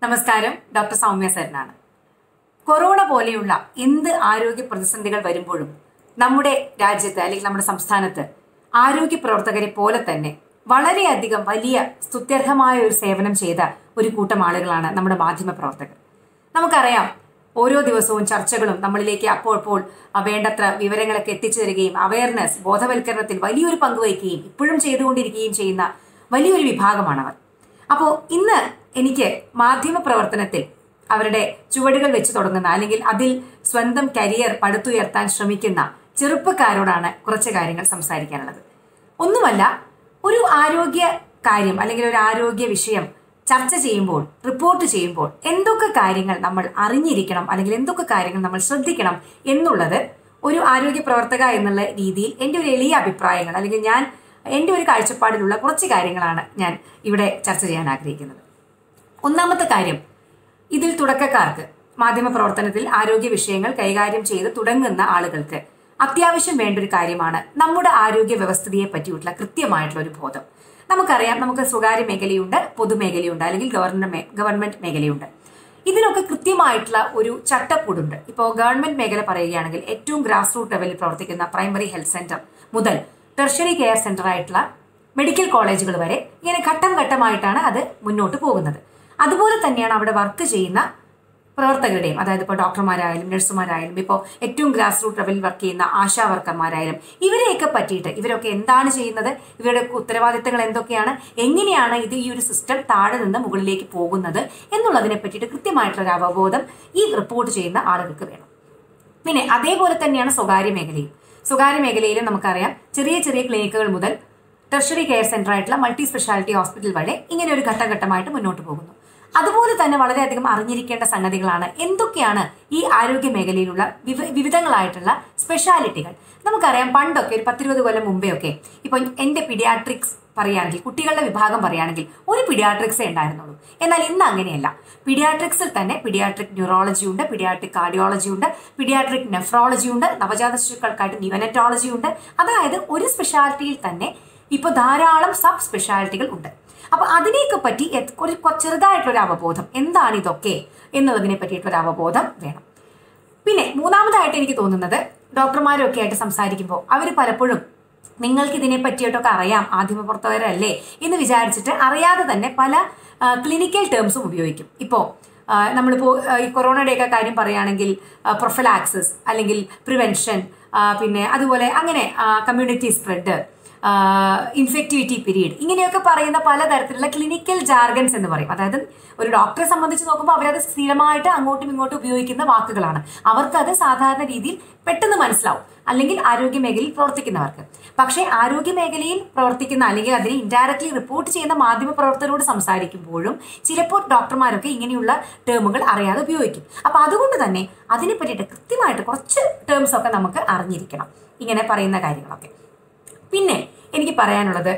നമസ്കാരം doctor Soumya സരനാണ് corona പോലെയുള്ള എന്ത് ആരോഗ്യ പ്രതിസന്ധികൾ വരുമ്പോഴും നമ്മുടെ രാജ്യത്ത് അല്ലെങ്കിൽ നമ്മുടെ സംസ്ഥാനത്ത് ആരോഗ്യ പ്രവർത്തകരെ പോലെ തന്നെ വളരെയധികം വലിയ സ്തുത്യർഹമായ ഒരു സേവനം ചെയ്ത ഒരു കൂട്ടം ആളുകളാണ് നമ്മുടെ മാധ്യമ പ്രവർത്തകർ നമുക്കറിയാം ഓരോ ദിവസവും ചർച്ചകളും നമ്മളിലേക്ക് അപ്പോൾ അപ്പോൾ വേണ്ടത്ര വിവരങ്ങളൊക്കെ എത്തിച്ചു തരികയും അവയർനെസ് ബോധവൽക്കരണത്തിൽ വലിയൊരു പങ്ക് വഹിക്കുകയും ഇപ്പോഴും ചെയ്തുകൊണ്ടിരിക്കുകയും ചെയ്യുന്ന വലിയൊരു വിഭാഗമാണവർ അപ്പോൾ ഇന്ന് എനിക്ക് മാധ്യമ പ്രവർത്തനത്തിൽ അവരുടെ ചുവടുകൾ വെച്ച് തുടങ്ങുന്ന അല്ലെങ്കിൽ അതിൽ സ്വന്തം കരിയർ പടുത്തുയർത്താൻ ശ്രമിക്കുന്ന ചെറുപ്പക്കാരോടാണ് കുറച്ച് കാര്യങ്ങൾ സംസാരിക്കാനുള്ളത് ഒന്നുമല്ല ഒരു ആരോഗ്യ കാര്യം അല്ലെങ്കിൽ ഒരു ആരോഗ്യ വിഷയം ചർച്ച ചെയ്യുമ്പോൾ റിപ്പോർട്ട് ചെയ്യുമ്പോൾ എന്തൊക്കെ കാര്യങ്ങൾ നമ്മൾ അറിഞ്ഞിരിക്കണം അല്ലെങ്കിൽ എന്തൊക്കെ കാര്യങ്ങൾ നമ്മൾ ശ്രദ്ധിക്കണം എന്നുള്ളത് ഒരു ആരോഗ്യ പ്രവർത്തക എന്നുള്ള രീതിയിൽ എൻ്റെ ഒരു എളിയ അഭിപ്രായങ്ങൾ അല്ലെങ്കിൽ ഞാൻ എൻ്റെ ഒരു കാഴ്ചപ്പാടിലുള്ള കുറച്ച് കാര്യങ്ങളാണ് ഞാൻ ഇവിടെ ചർച്ച ചെയ്യാൻ ആഗ്രഹിക്കുന്നത് ഒന്നാമത്തെ കാര്യം ഇതിൽ തുടക്കക്കാർക്ക് മാധ്യമ പ്രവർത്തനത്തിൽ ആരോഗ്യ വിഷയങ്ങൾ കൈകാര്യം ചെയ്ത് തുടങ്ങുന്ന ആളുകൾക്ക് അത്യാവശ്യം വേണ്ട ഒരു കാര്യമാണ് നമ്മുടെ ആരോഗ്യ വ്യവസ്ഥിതിയെ പറ്റിയിട്ടുള്ള കൃത്യമായിട്ടുള്ള ഒരു ബോധം നമുക്കറിയാം നമുക്ക് സ്വകാര്യ മേഖലയുണ്ട് പൊതുമേഖലയുണ്ട് അല്ലെങ്കിൽ ഗവൺമെന്റ് ഗവൺമെന്റ് മേഖലയുണ്ട് ഇതിനൊക്കെ കൃത്യമായിട്ടുള്ള ഒരു ചട്ടക്കൂടുണ്ട് ഇപ്പോൾ ഗവൺമെന്റ് മേഖല പറയുകയാണെങ്കിൽ ഏറ്റവും ഗ്രാസ് റൂട്ട് ലെവലിൽ പ്രവർത്തിക്കുന്ന പ്രൈമറി ഹെൽത്ത് സെന്റർ മുതൽ ടെർഷറി കെയർ സെന്റർ ആയിട്ടുള്ള മെഡിക്കൽ കോളേജുകൾ വരെ ഇങ്ങനെ ഘട്ടം ഘട്ടമായിട്ടാണ് അത് മുന്നോട്ട് പോകുന്നത് അതുപോലെ തന്നെയാണ് അവിടെ വർക്ക് ചെയ്യുന്ന പ്രവർത്തകരുടെയും അതായത് ഇപ്പോൾ ഡോക്ടർമാരായാലും നഴ്സുമാരായാലും ഇപ്പോൾ ഏറ്റവും ഗ്രാസ് റൂട്ട് ലെവലിൽ വർക്ക് ചെയ്യുന്ന ആശാ വർക്കർമാരായാലും ഇവരെയൊക്കെ പറ്റിയിട്ട് ഇവരൊക്കെ എന്താണ് ചെയ്യുന്നത് ഇവരുടെ ഉത്തരവാദിത്തങ്ങൾ എന്തൊക്കെയാണ് എങ്ങനെയാണ് ഇത് ഈ ഒരു സിസ്റ്റം താഴെ നിന്ന് മുകളിലേക്ക് പോകുന്നത് എന്നുള്ളതിനെ പറ്റിയിട്ട് കൃത്യമായിട്ടുള്ള ഒരു അവബോധം ഈ റിപ്പോർട്ട് ചെയ്യുന്ന ആളുകൾക്ക് വേണം പിന്നെ അതേപോലെ തന്നെയാണ് സ്വകാര്യ മേഖലയും സ്വകാര്യ മേഖലയിലും നമുക്കറിയാം ചെറിയ ചെറിയ ക്ലിനിക്കുകൾ മുതൽ ടെർഷറി കെയർ സെന്റർ ആയിട്ടുള്ള മൾട്ടി സ്പെഷ്യാലിറ്റി ഹോസ്പിറ്റൽ വരെ ഇങ്ങനെ ഒരു ഘട്ടം ഘട്ടമായിട്ട് മുന്നോട്ട് പോകുന്നു അതുപോലെ തന്നെ വളരെയധികം അറിഞ്ഞിരിക്കേണ്ട സംഗതികളാണ് എന്തൊക്കെയാണ് ഈ ആരോഗ്യ മേഖലയിലുള്ള വിവ വിവിധങ്ങളായിട്ടുള്ള സ്പെഷ്യാലിറ്റികൾ നമുക്കറിയാം പണ്ടൊക്കെ ഒരു പത്തിരുപത് കൊല്ലം മുമ്പേ ഒക്കെ ഇപ്പൊ എന്റെ പിഡിയാട്രിക്സ് പറയുകയാണെങ്കിൽ കുട്ടികളുടെ വിഭാഗം പറയുകയാണെങ്കിൽ ഒരു പിഡിയാട്രിക്സേ ഉണ്ടായിരുന്നുള്ളൂ എന്നാൽ ഇന്ന് അങ്ങനെയല്ല പിഡിയാട്രിക്സിൽ തന്നെ പിഡിയാട്രിക് ന്യൂറോളജി ഉണ്ട് പിഡിയാട്രിക് കാർഡിയോളജി ഉണ്ട് പിഡിയാട്രിക് നെഫ്രോളജി ഉണ്ട് നവജാത ശിശുക്കൾക്കായിട്ട് ന്യൂനറ്റോളജി ഉണ്ട് അതായത് ഒരു സ്പെഷ്യാലിറ്റിയിൽ തന്നെ ഇപ്പൊ ധാരാളം സബ് സ്പെഷ്യാലിറ്റികൾ ഉണ്ട് അപ്പൊ അതിനെയൊക്കെ പറ്റി ഒരു ചെറുതായിട്ടുള്ള ഒരു അവബോധം എന്താണ് ഇതൊക്കെ എന്നുള്ളതിനെ പറ്റിയിട്ടുള്ള ഒരു അവബോധം വേണം പിന്നെ മൂന്നാമതായിട്ട് എനിക്ക് തോന്നുന്നത് ഡോക്ടർമാരൊക്കെ ആയിട്ട് സംസാരിക്കുമ്പോൾ അവർ പലപ്പോഴും നിങ്ങൾക്ക് ഇതിനെ പറ്റിയിട്ടൊക്കെ അറിയാം ആദ്യമപ്രവർത്തകരല്ലേ എന്ന് വിചാരിച്ചിട്ട് അറിയാതെ തന്നെ പല ക്ലിനിക്കൽ ടേംസും ഉപയോഗിക്കും ഇപ്പോൾ നമ്മളിപ്പോൾ ഈ കൊറോണയുടെയൊക്കെ കാര്യം പറയുകയാണെങ്കിൽ പ്രൊഫലാക്സിസ് അല്ലെങ്കിൽ പ്രിവെൻഷൻ പിന്നെ അതുപോലെ അങ്ങനെ കമ്മ്യൂണിറ്റി സ്പ്രെഡ് ഇൻഫെക്ടിവിറ്റി പീരീഡ് ഇങ്ങനെയൊക്കെ പറയുന്ന പലതരത്തിലുള്ള ക്ലിനിക്കൽ ജാർഗൻസ് എന്ന് പറയും അതായത് ഒരു ഡോക്ടറെ സംബന്ധിച്ച് നോക്കുമ്പോൾ അവരത് സ്ഥിരമായിട്ട് അങ്ങോട്ടും ഇങ്ങോട്ടും ഉപയോഗിക്കുന്ന വാക്കുകളാണ് അവർക്കത് സാധാരണ രീതിയിൽ പെട്ടെന്ന് മനസ്സിലാവും അല്ലെങ്കിൽ ആരോഗ്യ മേഖലയിൽ പ്രവർത്തിക്കുന്നവർക്ക് പക്ഷേ ആരോഗ്യ മേഖലയിൽ പ്രവർത്തിക്കുന്ന അല്ലെങ്കിൽ അതിനെ ഇൻഡയറക്ട്ലി റിപ്പോർട്ട് ചെയ്യുന്ന മാധ്യമ പ്രവർത്തകരോട് സംസാരിക്കുമ്പോഴും ചിലപ്പോൾ ഡോക്ടർമാരൊക്കെ ഇങ്ങനെയുള്ള ടേമുകൾ അറിയാതെ ഉപയോഗിക്കും അപ്പൊ അതുകൊണ്ട് തന്നെ അതിനെ പറ്റിയിട്ട് കൃത്യമായിട്ട് കുറച്ച് ടേംസ് ഒക്കെ നമുക്ക് അറിഞ്ഞിരിക്കണം ഇങ്ങനെ പറയുന്ന കാര്യങ്ങളൊക്കെ പിന്നെ എനിക്ക് പറയാനുള്ളത്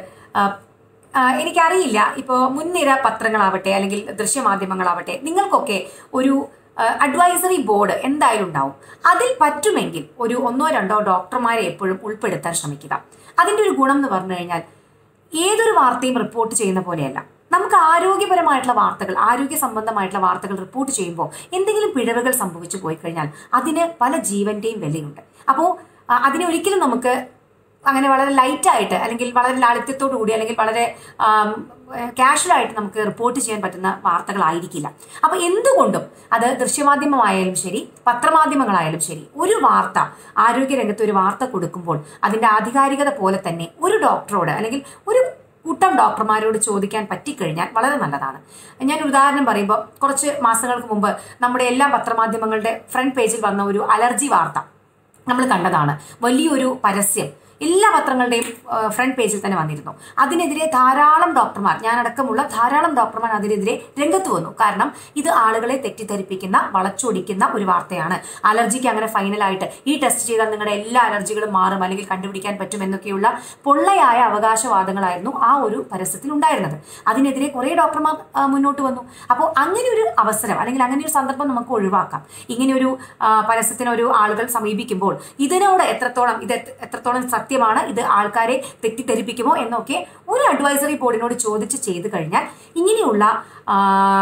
എനിക്കറിയില്ല ഇപ്പോൾ മുൻനിര പത്രങ്ങളാവട്ടെ അല്ലെങ്കിൽ ദൃശ്യമാധ്യമങ്ങളാവട്ടെ നിങ്ങൾക്കൊക്കെ ഒരു അഡ്വൈസറി ബോർഡ് എന്തായാലും ഉണ്ടാവും അതിൽ പറ്റുമെങ്കിൽ ഒരു ഒന്നോ രണ്ടോ ഡോക്ടർമാരെ എപ്പോഴും ഉൾപ്പെടുത്താൻ ശ്രമിക്കുക അതിൻ്റെ ഒരു ഗുണം എന്ന് പറഞ്ഞു കഴിഞ്ഞാൽ ഏതൊരു വാർത്തയും റിപ്പോർട്ട് ചെയ്യുന്ന പോലെയല്ല നമുക്ക് ആരോഗ്യപരമായിട്ടുള്ള വാർത്തകൾ ആരോഗ്യ സംബന്ധമായിട്ടുള്ള വാർത്തകൾ റിപ്പോർട്ട് ചെയ്യുമ്പോൾ എന്തെങ്കിലും പിഴവുകൾ സംഭവിച്ചു പോയി കഴിഞ്ഞാൽ അതിന് പല ജീവന്റെയും വിലയുണ്ട് അപ്പോൾ അതിനെ ഒരിക്കലും നമുക്ക് അങ്ങനെ വളരെ ലൈറ്റായിട്ട് അല്ലെങ്കിൽ വളരെ ലാളിത്യത്തോടു കൂടി അല്ലെങ്കിൽ വളരെ കാഷ്വലായിട്ട് നമുക്ക് റിപ്പോർട്ട് ചെയ്യാൻ പറ്റുന്ന വാർത്തകളായിരിക്കില്ല അപ്പൊ എന്തുകൊണ്ടും അത് ദൃശ്യമാധ്യമമായാലും ശരി പത്രമാധ്യമങ്ങളായാലും ശരി ഒരു വാർത്ത ആരോഗ്യരംഗത്ത് ഒരു വാർത്ത കൊടുക്കുമ്പോൾ അതിന്റെ ആധികാരികത പോലെ തന്നെ ഒരു ഡോക്ടറോട് അല്ലെങ്കിൽ ഒരു കൂട്ടം ഡോക്ടർമാരോട് ചോദിക്കാൻ പറ്റിക്കഴിഞ്ഞാൽ വളരെ നല്ലതാണ് ഞാൻ ഒരു ഉദാഹരണം പറയുമ്പോൾ കുറച്ച് മാസങ്ങൾക്ക് മുമ്പ് നമ്മുടെ എല്ലാ പത്രമാധ്യമങ്ങളുടെ ഫ്രണ്ട് പേജിൽ വന്ന ഒരു അലർജി വാർത്ത നമ്മൾ കണ്ടതാണ് വലിയൊരു പരസ്യം എല്ലാ പത്രങ്ങളുടെയും ഫ്രണ്ട് പേജിൽ തന്നെ വന്നിരുന്നു അതിനെതിരെ ധാരാളം ഡോക്ടർമാർ ഞാനടക്കമുള്ള ധാരാളം ഡോക്ടർമാർ അതിനെതിരെ രംഗത്ത് വന്നു കാരണം ഇത് ആളുകളെ തെറ്റിദ്ധരിപ്പിക്കുന്ന വളച്ചൊടിക്കുന്ന ഒരു വാർത്തയാണ് അലർജിക്ക് അങ്ങനെ ഫൈനലായിട്ട് ഈ ടെസ്റ്റ് ചെയ്താൽ നിങ്ങളുടെ എല്ലാ അലർജികളും മാറും അല്ലെങ്കിൽ കണ്ടുപിടിക്കാൻ പറ്റും എന്നൊക്കെയുള്ള പൊള്ളയായ അവകാശവാദങ്ങളായിരുന്നു ആ ഒരു പരസ്യത്തിൽ ഉണ്ടായിരുന്നത് അതിനെതിരെ കുറേ ഡോക്ടർമാർ മുന്നോട്ട് വന്നു അപ്പോൾ അങ്ങനെ ഒരു അവസരം അല്ലെങ്കിൽ അങ്ങനെ ഒരു സന്ദർഭം നമുക്ക് ഒഴിവാക്കാം ഇങ്ങനെ ഒരു പരസ്യത്തിനൊരു ആളുകൾ സമീപിക്കുമ്പോൾ ഇതിനോട് എത്രത്തോളം ഇത് എത്രത്തോളം സത്യം സത്യമാണ് ഇത് ആൾക്കാരെ തെറ്റിദ്ധരിപ്പിക്കുമോ എന്നൊക്കെ ഒരു അഡ്വൈസറി ബോർഡിനോട് ചോദിച്ച് ചെയ്തു കഴിഞ്ഞാൽ ഇങ്ങനെയുള്ള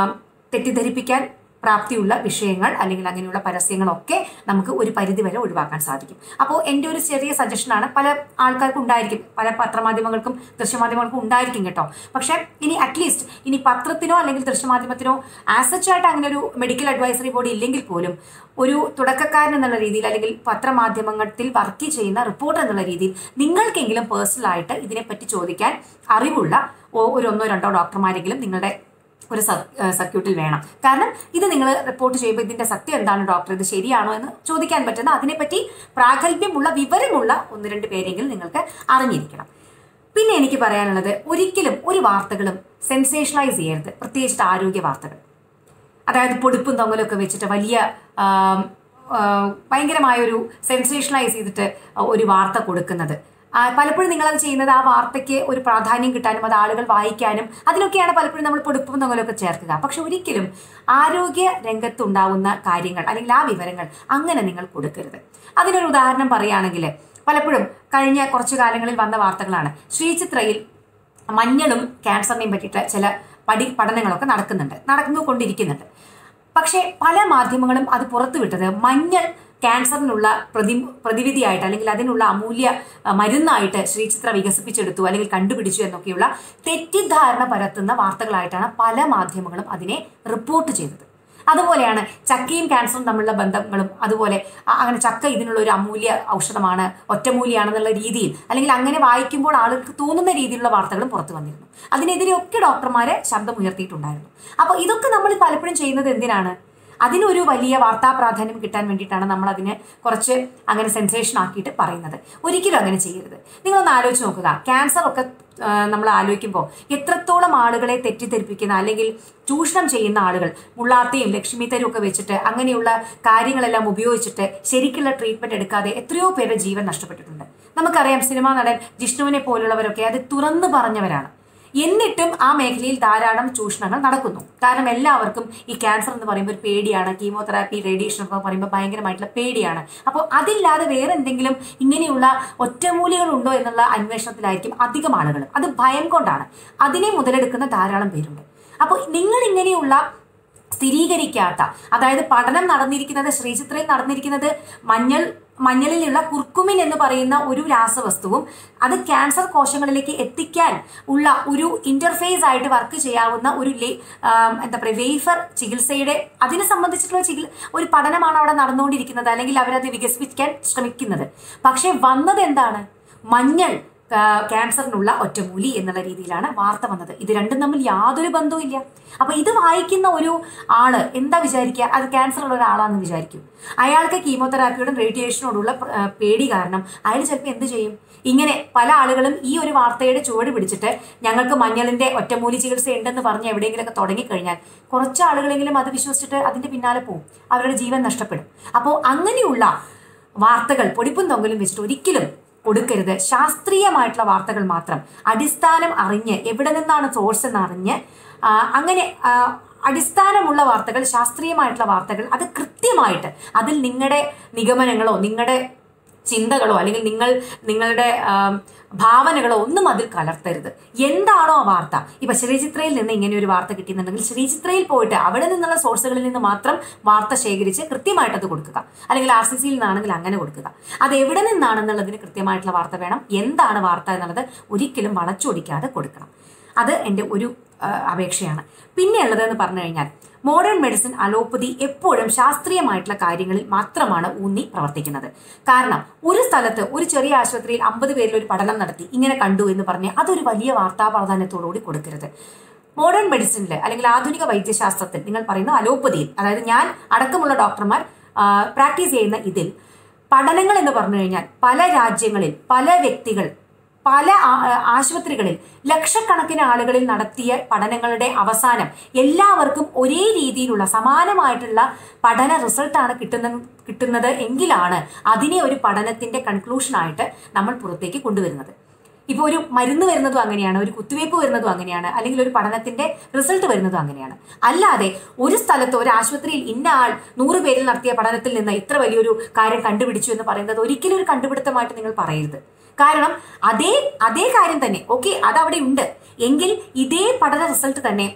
തെറ്റിദ്ധരിപ്പിക്കാൻ പ്രാപ്തിയുള്ള വിഷയങ്ങൾ അല്ലെങ്കിൽ അങ്ങനെയുള്ള പരസ്യങ്ങളൊക്കെ നമുക്ക് ഒരു പരിധി വരെ ഒഴിവാക്കാൻ സാധിക്കും അപ്പോൾ എൻ്റെ ഒരു ചെറിയ സജഷനാണ് പല ആൾക്കാർക്കും ഉണ്ടായിരിക്കും പല പത്രമാധ്യമങ്ങൾക്കും ദൃശ്യമാധ്യമങ്ങൾക്കും ഉണ്ടായിരിക്കും കേട്ടോ പക്ഷേ ഇനി അറ്റ്ലീസ്റ്റ് ഇനി പത്രത്തിനോ അല്ലെങ്കിൽ ദൃശ്യമാധ്യമത്തിനോ ആസച്ച് ആയിട്ട് അങ്ങനെ ഒരു മെഡിക്കൽ അഡ്വൈസറി ബോർഡ് ഇല്ലെങ്കിൽ പോലും ഒരു തുടക്കക്കാരൻ എന്നുള്ള രീതിയിൽ അല്ലെങ്കിൽ പത്രമാധ്യമത്തിൽ വർക്ക് ചെയ്യുന്ന റിപ്പോർട്ടർ എന്നുള്ള രീതിയിൽ നിങ്ങൾക്കെങ്കിലും പേഴ്സണലായിട്ട് ഇതിനെപ്പറ്റി ചോദിക്കാൻ അറിവുള്ള ഒ- ഒരു ഒന്നോ രണ്ടോ ഡോക്ടർമാരെങ്കിലും നിങ്ങളുടെ ഒരു സർക്യൂട്ടിൽ വേണം കാരണം ഇത് നിങ്ങൾ റിപ്പോർട്ട് ചെയ്യുമ്പോൾ ഇതിന്റെ സത്യം എന്താണ് ഡോക്ടർ ഇത് ശരിയാണോ എന്ന് ചോദിക്കാൻ പറ്റുന്ന അതിനെപ്പറ്റി പ്രാഗൽഭ്യമുള്ള വിവരമുള്ള ഒന്ന് രണ്ട് പേരെങ്കിലും നിങ്ങൾക്ക് അറിഞ്ഞിരിക്കണം പിന്നെ എനിക്ക് പറയാനുള്ളത് ഒരിക്കലും ഒരു വാർത്തകളും സെൻസേഷണലൈസ് ചെയ്യരുത് പ്രത്യേകിച്ചിട്ട് ആരോഗ്യ വാർത്തകൾ അതായത് പൊടിപ്പും തൊങ്ങലൊക്കെ വെച്ചിട്ട് വലിയ ആം, ആ, ഭയങ്കരമായൊരു സെൻസേഷണലൈസ് ചെയ്തിട്ട് ഒരു വാർത്ത കൊടുക്കുന്നത് ആ, പലപ്പോഴും നിങ്ങളത് ചെയ്യുന്നത് ആ വാർത്തയ്ക്ക് ഒരു പ്രാധാന്യം കിട്ടാനും അത് ആളുകൾ വായിക്കാനും അതിലൊക്കെയാണ് പലപ്പോഴും നമ്മൾ പൊടിപ്പും തൊങ്ങലൊക്കെ ചേർക്കുക പക്ഷെ ഒരിക്കലും ആരോഗ്യ രംഗത്തുണ്ടാവുന്ന കാര്യങ്ങൾ അല്ലെങ്കിൽ ആ വിവരങ്ങൾ അങ്ങനെ നിങ്ങൾ കൊടുക്കരുത് അതിനൊരു ഉദാഹരണം പറയുകയാണെങ്കിൽ പലപ്പോഴും കഴിഞ്ഞ കുറച്ചു കാലങ്ങളിൽ വന്ന വാർത്തകളാണ് ശ്രീചിത്രയിൽ മഞ്ഞളും ക്യാൻസറിനെയും പറ്റിയിട്ട് ചില പഠി പഠനങ്ങളൊക്കെ നടക്കുന്നുണ്ട് നടന്നുകൊണ്ടിരിക്കുന്നുണ്ട് പക്ഷേ പല മാധ്യമങ്ങളും അത് പുറത്തുവിട്ടത് മഞ്ഞൾ ക്യാൻസറിനുള്ള പ്രതി പ്രതിവിധിയായിട്ട് അല്ലെങ്കിൽ അതിനുള്ള അമൂല്യ അഹ്, മരുന്നായിട്ട് ശ്രീചിത്ര വികസിപ്പിച്ചെടുത്തു അല്ലെങ്കിൽ കണ്ടുപിടിച്ചു എന്നൊക്കെയുള്ള തെറ്റിദ്ധാരണ പരത്തുന്ന വാർത്തകളായിട്ടാണ് പല മാധ്യമങ്ങളും അതിനെ റിപ്പോർട്ട് ചെയ്തത് അതുപോലെയാണ് ചക്കയും ക്യാൻസറും തമ്മിലുള്ള ബന്ധങ്ങളും അതുപോലെ അ- അങ്ങനെ ചക്ക ഇതിനുള്ള ഒരു അമൂല്യ ഔഷധമാണ് ഒറ്റമൂലിയാണെന്നുള്ള രീതിയിൽ അല്ലെങ്കിൽ അങ്ങനെ വായിക്കുമ്പോൾ ആളുകൾക്ക് തോന്നുന്ന രീതിയിലുള്ള വാർത്തകളും പുറത്തു വന്നിരുന്നു അതിനെതിരെയൊക്കെ ഡോക്ടർമാരെ ശബ്ദം ഉയർത്തിയിട്ടുണ്ടായിരുന്നു അപ്പോൾ ഇതൊക്കെ നമ്മൾ പലപ്പോഴും ചെയ്യുന്നത് എന്തിനാണ് അതിനൊരു വലിയ വാർത്താ പ്രാധാന്യം കിട്ടാൻ വേണ്ടിയിട്ടാണ് നമ്മൾ അതിനെ കുറച്ച് അങ്ങനെ സെൻസേഷൻ ആക്കിയിട്ട് പറയുന്നത് ഒരിക്കലും അങ്ങനെ ചെയ്യരുത് നിങ്ങളൊന്ന് ആലോചിച്ച് നോക്കുക ക്യാൻസർ ഒക്കെ ആ, നമ്മൾ ആലോചിക്കുമ്പോൾ എത്രത്തോളം ആളുകളെ തെറ്റിദ്ധരിപ്പിക്കുന്ന അല്ലെങ്കിൽ ചൂഷണം ചെയ്യുന്ന ആളുകൾ മുള്ളാത്തയും ലക്ഷ്മിത്തരും ഒക്കെ വെച്ചിട്ട് അങ്ങനെയുള്ള കാര്യങ്ങളെല്ലാം ഉപയോഗിച്ചിട്ട് ശരിക്കുള്ള ട്രീറ്റ്മെന്റ് എടുക്കാതെ എത്രയോ പേരുടെ ജീവൻ നഷ്ടപ്പെട്ടിട്ടുണ്ട് നമുക്കറിയാം സിനിമാ നടൻ ജിഷ്ണുവിനെ പോലുള്ളവരൊക്കെ അത് തുറന്നു പറഞ്ഞവരാണ് എന്നിട്ടും ആ മേഖലയിൽ ധാരാളം ചൂഷണങ്ങൾ നടക്കുന്നു കാരണം എല്ലാവർക്കും ഈ ക്യാൻസർ എന്ന് പറയുമ്പോൾ ഒരു പേടിയാണ് കീമോതെറാപ്പി റേഡിയേഷൻ ഒക്കെ പറയുമ്പോൾ ഭയങ്കരമായിട്ടുള്ള പേടിയാണ് അപ്പോൾ അതില്ലാതെ വേറെ എന്തെങ്കിലും ഇങ്ങനെയുള്ള ഒറ്റമൂലികൾ ഉണ്ടോ എന്നുള്ള അന്വേഷണത്തിലായിരിക്കും അധികം ആളുകൾ അത് ഭയം കൊണ്ടാണ് അതിനെ മുതലെടുക്കുന്ന ധാരാളം പേരുണ്ട് അപ്പോൾ നിങ്ങൾ ഇങ്ങനെയുള്ള സ്ഥിരീകരിക്കാത്ത അതായത് പഠനം നടന്നിരിക്കുന്നത് ശ്രീചിത്രയിൽ നടന്നിരിക്കുന്നത് മഞ്ഞൾ മഞ്ഞളിലുള്ള കുർക്കുമിൻ എന്ന് പറയുന്ന ഒരു രാസവസ്തുവും അത് ക്യാൻസർ കോശങ്ങളിലേക്ക് എത്തിക്കാൻ ഉള്ള ഒരു ഇന്റർഫേസ് ആയിട്ട് വർക്ക് ചെയ്യാവുന്ന ഒരു ലേ- ആം, എന്താ പറയുക വേഫർ ചികിത്സയുടെ അതിനെ സംബന്ധിച്ചിട്ടുള്ള ചികിൽ ഒരു പഠനമാണ് അവിടെ നടന്നുകൊണ്ടിരിക്കുന്നത് അല്ലെങ്കിൽ അവരത് വികസിപ്പിക്കാൻ ശ്രമിക്കുന്നത് പക്ഷേ വന്നത് എന്താണ് മഞ്ഞൾ ആ, ക്യാൻസറിനുള്ള ഒറ്റമൂലി എന്നുള്ള രീതിയിലാണ് വാർത്ത വന്നത് ഇത് രണ്ടും തമ്മിൽ യാതൊരു ബന്ധവും ഇല്ല അപ്പൊ ഇത് വായിക്കുന്ന ഒരു ആള് എന്താ വിചാരിക്കുക അത് ക്യാൻസർ ഉള്ള ഒരാളാണെന്ന് വിചാരിക്കും അയാൾക്ക് കീമോതെറാപ്പിയോടും റേഡിയേഷനോടുള്ള പ്ര- ആ, പേടി കാരണം അയാൾ ചിലപ്പോൾ എന്ത് ചെയ്യും ഇങ്ങനെ പല ആളുകളും ഈ ഒരു വാർത്തയുടെ ചുവട് പിടിച്ചിട്ട് ഞങ്ങൾക്ക് മഞ്ഞളിന്റെ ഒറ്റമൂലി ചികിത്സ ഉണ്ടെന്ന് പറഞ്ഞ് എവിടെയെങ്കിലുമൊക്കെ തുടങ്ങിക്കഴിഞ്ഞാൽ കുറച്ച് ആളുകളെങ്കിലും അത് വിശ്വസിച്ചിട്ട് അതിന്റെ പിന്നാലെ പോകും അവരുടെ ജീവൻ നഷ്ടപ്പെടും അപ്പോൾ അങ്ങനെയുള്ള വാർത്തകൾ പൊടിപ്പും തൊങ്ങലും വെച്ചിട്ട് ഒരിക്കലും കൊടുക്കരുത് ശാസ്ത്രീയമായിട്ടുള്ള വാർത്തകൾ മാത്രം അടിസ്ഥാനം അറിഞ്ഞ് എവിടെ നിന്നാണ് സോഴ്സ് എന്ന് അറിഞ്ഞ് ആ, അങ്ങനെ ആ, അടിസ്ഥാനമുള്ള വാർത്തകൾ ശാസ്ത്രീയമായിട്ടുള്ള വാർത്തകൾ അത് കൃത്യമായിട്ട് അതിൽ നിങ്ങളുടെ നിഗമനങ്ങളോ നിങ്ങളുടെ ചിന്തകളോ അല്ലെങ്കിൽ നിങ്ങൾ നിങ്ങളുടെ ആം, ഭാവനകളോ ഒന്നും അതിൽ കലർത്തരുത് എന്താണോ ആ വാർത്ത ഇപ്പൊ ശ്രീചിത്രയിൽ നിന്ന് ഇങ്ങനെ ഒരു വാർത്ത കിട്ടിയെന്നുണ്ടെങ്കിൽ ശ്രീചിത്രയിൽ പോയിട്ട് അവിടെ നിന്നുള്ള സോഴ്സുകളിൽ നിന്ന് മാത്രം വാർത്ത ശേഖരിച്ച് കൃത്യമായിട്ട് അത് കൊടുക്കുക അല്ലെങ്കിൽ ആർ സി സിയിൽ നിന്നാണെങ്കിൽ അങ്ങനെ കൊടുക്കുക അത് എവിടെ നിന്നാണെന്നുള്ളതിന് കൃത്യമായിട്ടുള്ള വാർത്ത വേണം എന്താണ് വാർത്ത എന്നുള്ളത് ഒരിക്കലും വളച്ചൊടിക്കാതെ കൊടുക്കണം അത് എൻ്റെ ഒരു ആ, അപേക്ഷയാണ് പിന്നെ ഉള്ളതെന്ന് പറഞ്ഞു കഴിഞ്ഞാൽ മോഡേൺ മെഡിസിൻ അലോപ്പതി എപ്പോഴും ശാസ്ത്രീയമായിട്ടുള്ള കാര്യങ്ങളിൽ മാത്രമാണ് ഊന്നി പ്രവർത്തിക്കുന്നത് കാരണം ഒരു സ്ഥലത്ത് ഒരു ചെറിയ ആശുപത്രിയിൽ അമ്പത് പേരിൽ ഒരു പഠനം നടത്തി ഇങ്ങനെ കണ്ടു എന്ന് പറഞ്ഞ് അതൊരു വലിയ വാർത്താ പ്രാധാന്യത്തോടുകൂടി കൊടുക്കരുത് മോഡേൺ മെഡിസിനിൽ അല്ലെങ്കിൽ ആധുനിക വൈദ്യശാസ്ത്രത്തിൽ നിങ്ങൾ പറയുന്ന അലോപ്പതിയിൽ അതായത് ഞാൻ അടക്കമുള്ള ഡോക്ടർമാർ പ്രാക്ടീസ് ചെയ്യുന്ന ഇതിൽ പഠനങ്ങൾ എന്ന് പറഞ്ഞു കഴിഞ്ഞാൽ പല രാജ്യങ്ങളിൽ പല വ്യക്തികൾ പല ആ- ആശുപത്രികളിൽ ലക്ഷക്കണക്കിന് ആളുകളിൽ നടത്തിയ പഠനങ്ങളുടെ അവസാനം എല്ലാവർക്കും ഒരേ രീതിയിലുള്ള സമാനമായിട്ടുള്ള പഠന റിസൾട്ടാണ് കിട്ടുന്ന കിട്ടുന്നത് എങ്കിലാണ് അതിനെ ഒരു പഠനത്തിന്റെ കൺക്ലൂഷനായിട്ട് നമ്മൾ പുറത്തേക്ക് കൊണ്ടുവരുന്നത് ഇപ്പോൾ ഒരു മരുന്ന് വരുന്നതും അങ്ങനെയാണ് ഒരു കുത്തിവയ്പ്പ് വരുന്നതും അങ്ങനെയാണ് അല്ലെങ്കിൽ ഒരു പഠനത്തിന്റെ റിസൾട്ട് വരുന്നതും അങ്ങനെയാണ് അല്ലാതെ ഒരു സ്ഥലത്ത് ഒരു ആശുപത്രിയിൽ ഇന്ന ആൾ നൂറ് പേരിൽ നടത്തിയ പഠനത്തിൽ നിന്ന് ഇത്ര വലിയൊരു കാര്യം കണ്ടുപിടിച്ചു എന്ന് പറയുന്നത് ഒരിക്കലും ഒരു കണ്ടുപിടുത്തമായിട്ട് നിങ്ങൾ പറയരുത് കാരണം അതേ അതേ കാര്യം തന്നെ ഓക്കെ അത് അവിടെ ഉണ്ട് എങ്കിൽ ഇതേ പഠന റിസൾട്ട് തന്നെ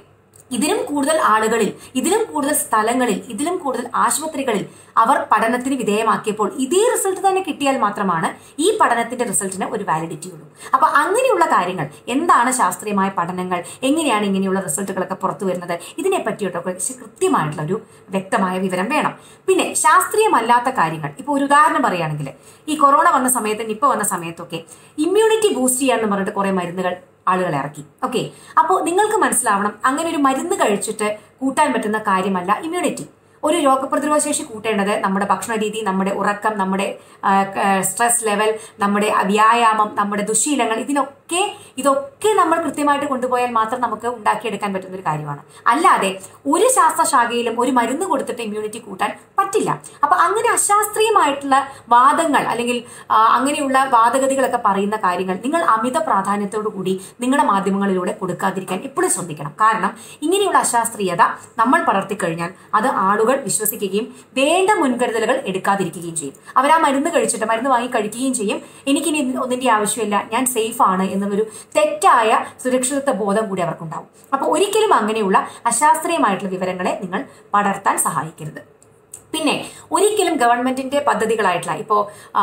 ഇതിലും കൂടുതൽ ആളുകളിൽ ഇതിലും കൂടുതൽ സ്ഥലങ്ങളിൽ ഇതിലും കൂടുതൽ ആശുപത്രികളിൽ അവർ പഠനത്തിന് വിധേയമാക്കിയപ്പോൾ ഇതേ റിസൾട്ട് തന്നെ കിട്ടിയാൽ മാത്രമാണ് ഈ പഠനത്തിന്റെ റിസൾട്ടിന് ഒരു വാലിഡിറ്റി ഉള്ളൂ അപ്പൊ അങ്ങനെയുള്ള കാര്യങ്ങൾ എന്താണ് ശാസ്ത്രീയമായ പഠനങ്ങൾ എങ്ങനെയാണ് ഇങ്ങനെയുള്ള റിസൾട്ടുകളൊക്കെ പുറത്തു വരുന്നത് ഇതിനെ പറ്റിയിട്ടൊക്കെ കൃത്യമായിട്ടുള്ള ഒരു വ്യക്തമായ വിവരം വേണം പിന്നെ ശാസ്ത്രീയമല്ലാത്ത കാര്യങ്ങൾ ഇപ്പോൾ ഒരു ഉദാഹരണം പറയുകയാണെങ്കിൽ ഈ കൊറോണ വന്ന സമയത്ത് നിപ്പ വന്ന സമയത്തൊക്കെ ഇമ്മ്യൂണിറ്റി ബൂസ്റ്റ് ചെയ്യാന്ന് പറഞ്ഞിട്ട് കുറെ മരുന്നുകൾ ആളുകൾ ഇറക്കി ഓക്കെ അപ്പോൾ നിങ്ങൾക്ക് മനസ്സിലാവണം അങ്ങനെ ഒരു മരുന്ന് കഴിച്ചിട്ട് കൂട്ടാൻ പറ്റുന്ന കാര്യമല്ല ഇമ്മ്യൂണിറ്റി ഒരു രോഗപ്രതിരോധ ശേഷി കൂട്ടേണ്ടത് നമ്മുടെ ഭക്ഷണ രീതി നമ്മുടെ ഉറക്കം നമ്മുടെ സ്ട്രെസ് ലെവൽ നമ്മുടെ വ്യായാമം നമ്മുടെ ദുശീലങ്ങൾ ഇതിനൊക്കെ ഇതൊക്കെ നമ്മൾ കൃത്യമായിട്ട് കൊണ്ടുപോയാൽ മാത്രം നമുക്ക് ഉണ്ടാക്കിയെടുക്കാൻ പറ്റുന്ന ഒരു കാര്യമാണ് അല്ലാതെ ഒരു ശാസ്ത്രശാഖയിലും ഒരു മരുന്ന് കൊടുത്തിട്ട് ഇമ്മ്യൂണിറ്റി കൂട്ടാൻ പറ്റില്ല അപ്പൊ അങ്ങനെ അശാസ്ത്രീയമായിട്ടുള്ള വാദങ്ങൾ അല്ലെങ്കിൽ ആ, അങ്ങനെയുള്ള വാദഗതികളൊക്കെ പറയുന്ന കാര്യങ്ങൾ നിങ്ങൾ അമിത പ്രാധാന്യത്തോടു കൂടി നിങ്ങളുടെ മാധ്യമങ്ങളിലൂടെ കൊടുക്കാതിരിക്കാൻ എപ്പോഴും ശ്രദ്ധിക്കണം കാരണം ഇങ്ങനെയുള്ള അശാസ്ത്രീയത നമ്മൾ പടർത്തി കഴിഞ്ഞാൽ അത് ആളുകൾ വിശ്വസിക്കുകയും വേണ്ട മുൻകരുതലുകൾ എടുക്കാതിരിക്കുകയും ചെയ്യും അവർ ആ മരുന്ന് കഴിച്ചിട്ട് മരുന്ന് വാങ്ങി കഴിക്കുകയും ചെയ്യും എനിക്കിനി ഇതിന് ഒന്നിന്റെ ആവശ്യമില്ല ഞാൻ സേഫ് ആണ് എന്നുള്ളൊരു തെറ്റായ സുരക്ഷിതത്വ ബോധം കൂടി അവർക്കുണ്ടാവും അപ്പോൾ ഒരിക്കലും അങ്ങനെയുള്ള അശാസ്ത്രീയമായിട്ടുള്ള വിവരങ്ങളെ നിങ്ങൾ പടർത്താൻ സഹായിക്കരുത് പിന്നെ ഒരിക്കലും ഗവൺമെന്റിന്റെ പദ്ധതികളായിട്ടുള്ള ഇപ്പോൾ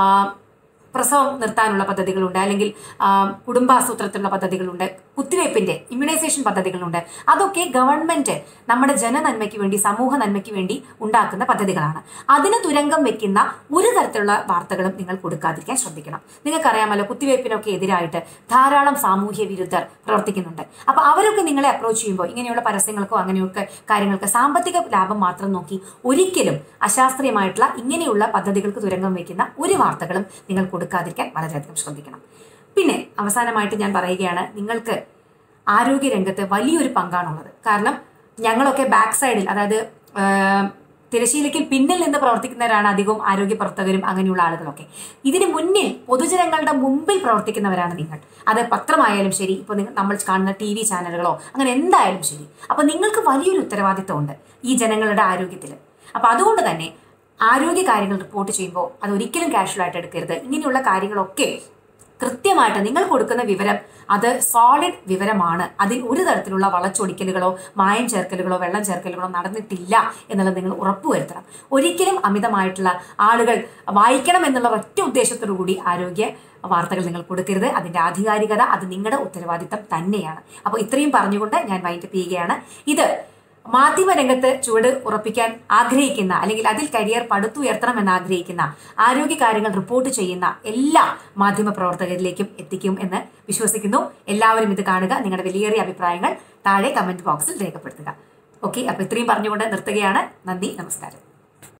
പ്രസവം നിർത്താനുള്ള പദ്ധതികളുണ്ട് അല്ലെങ്കിൽ ആ, കുടുംബാസൂത്രത്തിനുള്ള പദ്ധതികളുണ്ട് കുത്തിവയ്പ്പിന്റെ ഇമ്മ്യൂണൈസേഷൻ പദ്ധതികളുണ്ട് അതൊക്കെ ഗവൺമെന്റ് നമ്മുടെ ജനനന്മയ്ക്ക് വേണ്ടി സമൂഹ നന്മയ്ക്ക് വേണ്ടി ഉണ്ടാക്കുന്ന പദ്ധതികളാണ് അതിന് തുരങ്കം വെക്കുന്ന ഒരു തരത്തിലുള്ള വാർത്തകളും നിങ്ങൾ കൊടുക്കാതിരിക്കാൻ ശ്രദ്ധിക്കണം നിങ്ങൾക്കറിയാമല്ലോ കുത്തിവയ്പ്പിനൊക്കെ എതിരായിട്ട് ധാരാളം സാമൂഹ്യ വിരുദ്ധർ പ്രവർത്തിക്കുന്നുണ്ട് അപ്പൊ അവരൊക്കെ നിങ്ങളെ അപ്രോച്ച് ചെയ്യുമ്പോൾ ഇങ്ങനെയുള്ള പരസ്യങ്ങൾക്കോ അങ്ങനെയൊക്കെ കാര്യങ്ങൾക്ക് സാമ്പത്തിക ലാഭം മാത്രം നോക്കി ഒരിക്കലും അശാസ്ത്രീയമായിട്ടുള്ള ഇങ്ങനെയുള്ള പദ്ധതികൾക്ക് തുരങ്കം വയ്ക്കുന്ന ഒരു വാർത്തകളും നിങ്ങൾ കൊടുക്കാതിരിക്കാൻ വളരെയധികം ശ്രദ്ധിക്കണം പിന്നെ അവസാനമായിട്ട് ഞാൻ പറയുകയാണ് നിങ്ങൾക്ക് ആരോഗ്യരംഗത്ത് വലിയൊരു പങ്കാണുള്ളത് കാരണം ഞങ്ങളൊക്കെ ബാക്ക് സൈഡിൽ അതായത് ആ, തിരശീലയ്ക്ക് പിന്നിൽ നിന്ന് പ്രവർത്തിക്കുന്നവരാണ് അധികവും ആരോഗ്യ പ്രവർത്തകരും അങ്ങനെയുള്ള ആളുകളൊക്കെ ഇതിന് മുന്നിൽ പൊതുജനങ്ങളുടെ മുമ്പിൽ പ്രവർത്തിക്കുന്നവരാണ് നിങ്ങൾ അത് പത്രമായാലും ശരി ഇപ്പോൾ നിങ്ങൾ നമ്മൾ കാണുന്ന ടി വി ചാനലുകളോ അങ്ങനെ എന്തായാലും ശരി അപ്പോൾ നിങ്ങൾക്ക് വലിയൊരു ഉത്തരവാദിത്വമുണ്ട് ഈ ജനങ്ങളുടെ ആരോഗ്യത്തിൽ അപ്പോൾ അതുകൊണ്ട് തന്നെ ആരോഗ്യ കാര്യങ്ങൾ റിപ്പോർട്ട് ചെയ്യുമ്പോൾ അത് ഒരിക്കലും കാഷ്വലായിട്ട് എടുക്കരുത് ഇങ്ങനെയുള്ള കാര്യങ്ങളൊക്കെ കൃത്യമായിട്ട് നിങ്ങൾ കൊടുക്കുന്ന വിവരം അത് സോളിഡ് വിവരമാണ് അതിൽ ഒരു തരത്തിലുള്ള വളച്ചൊടിക്കലുകളോ മായം ചേർക്കലുകളോ വെള്ളം ചേർക്കലുകളോ നടന്നിട്ടില്ല എന്നുള്ളത് നിങ്ങൾ ഉറപ്പുവരുത്തണം ഒരിക്കലും അമിതമായിട്ടുള്ള ആളുകൾ വായിക്കണം എന്നുള്ള ഒറ്റ ഉദ്ദേശത്തോടു കൂടി ആരോഗ്യ വാർത്തകൾ നിങ്ങൾ കൊടുക്കരുത് അതിന്റെ ആധികാരികത അത് നിങ്ങളുടെ ഉത്തരവാദിത്തം തന്നെയാണ് അപ്പോൾ ഇത്രയും പറഞ്ഞുകൊണ്ട് ഞാൻ വൈൻഡപ്പ് ചെയ്യുകയാണ് ഇത് മാധ്യമരംഗത്ത് ചുവട് ഉറപ്പിക്കാൻ ആഗ്രഹിക്കുന്ന അല്ലെങ്കിൽ അതിൽ കരിയർ പടുത്തുയർത്തണം എന്ന് ആഗ്രഹിക്കുന്ന ആരോഗ്യ കാര്യങ്ങൾ റിപ്പോർട്ട് ചെയ്യുന്ന എല്ലാ മാധ്യമ പ്രവർത്തകരിലേക്കും എത്തിക്കും എന്ന് വിശ്വസിക്കുന്നു എല്ലാവരും ഇത് കാണുക നിങ്ങളുടെ വിലയേറിയ അഭിപ്രായങ്ങൾ താഴെ കമന്റ് ബോക്സിൽ രേഖപ്പെടുത്തുക ഓക്കെ അപ്പൊ ഇത്രയും പറഞ്ഞുകൊണ്ട് നിർത്തുകയാണ് നന്ദി നമസ്കാരം